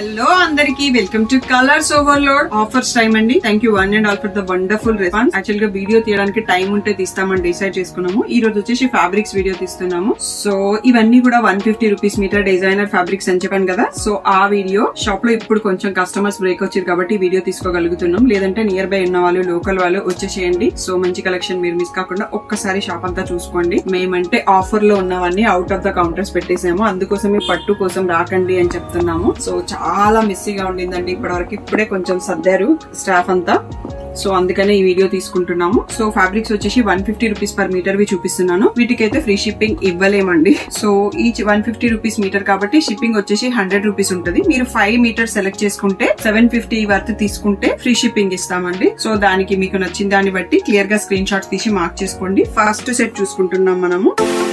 hello అందరికి welcome to colors overload offers time అండి thank you one and all for the wonderful response actual గా video తీయడానికి time ఉంటే తీస్తామని decide చేసుకున్నాము ఈ రోజు వచ్చేసి ఫ్యాబ్రిక్స్ వీడియో తీస్తున్నాము సో ఇవన్నీ కూడా one fifty rupees metre designer fabrics అని చెప్పాను కదా సో ఆ వీడియో షాప్ లో ఇప్పుడు కొంచెం కస్టమర్స్ బ్రేక్ వచ్చారు కాబట్టి వీడియో తీసుకోగలుగుతున్నాం లేదంటే నియర్ బై ఉన్న వాళ్ళు లోకల్ వాళ్ళు వచ్చేసేయండి సో మంచి కలెక్షన్ మీరు మిస్ కాకుండా ఒక్కసారి షాప్ అంతా చూసుకోండి మేమంటే ఆఫర్ లో ఉన్నవన్నీ అవుట్ ఆఫ్ ద కౌంటర్స్ పెట్టేసాము అందుకోసమే పట్టు కోసం రాకండి అని చెప్తున్నాము సో చాలా మిస్సీగా ఉండిందండి ఇప్పటివరకు ఇప్పుడే కొంచెం సర్దారు స్టాఫ్ అంతా సో అందుకనే ఈ వీడియో తీసుకుంటున్నాము సో ఫ్యాబ్రిక్స్ వచ్చేసి one fifty rupees per metre వి చూపిస్తున్నాను వీటికైతే ఫ్రీ షిప్పింగ్ ఇవ్వలేమండి so each one fifty rupees metre కాబట్టి షిప్పింగ్ వచ్చేసి హండ్రెడ్ రూపీస్ ఉంటుంది మీరు ఫైవ్ మీటర్ సెలెక్ట్ చేసుకుంటే సెవెన్ ఫిఫ్టీ వర్త్ తీసుకుంటే ఫ్రీ షిప్పింగ్ ఇస్తామండి సో దానికి మీకు నచ్చిన దాన్ని బట్టి క్లియర్ గా స్క్రీన్ షాట్స్ తీసి మార్క్ చేసుకోండి ఫస్ట్ సెట్ చూసుకుంటున్నాం మనము